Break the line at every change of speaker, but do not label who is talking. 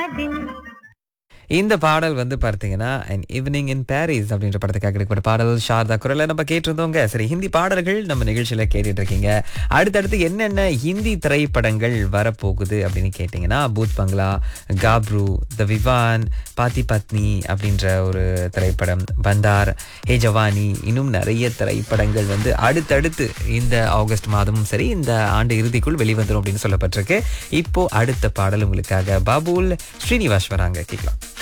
இந்த பாடல் வந்து பார்த்தீங்கன்னா அன் ஈவினிங் இன் பாரிஸ் அப்படின்ற படத்துக்காக கிடைக்கப்பட்ட பாடல் ஷாரதா குரலை நம்ம கேட்டிருந்தோங்க சரி ஹிந்தி பாடல்கள் நம்ம நிகழ்ச்சியில கேட்டுட்டு இருக்கீங்க அடுத்தடுத்து என்னென்ன ஹிந்தி திரைப்படங்கள் வரப்போகுது அப்படின்னு கேட்டிங்கன்னா பூத் பங்களா காப்ரு த விவான் பாத்தி பத்னி அப்படின்ற ஒரு திரைப்படம் பந்தார் ஹே ஜவானி இன்னும் நிறைய திரைப்படங்கள் வந்து அடுத்தடுத்து இந்த ஆகஸ்ட் மாதமும் சரி இந்த ஆண்டு இறுதிக்குள் வெளிவந்துடும் அப்படின்னு சொல்லப்பட்டிருக்கு இப்போ அடுத்த பாடல் உங்களுக்காக பாபுல் ஸ்ரீனிவாஸ் வராங்க கேட்கலாம்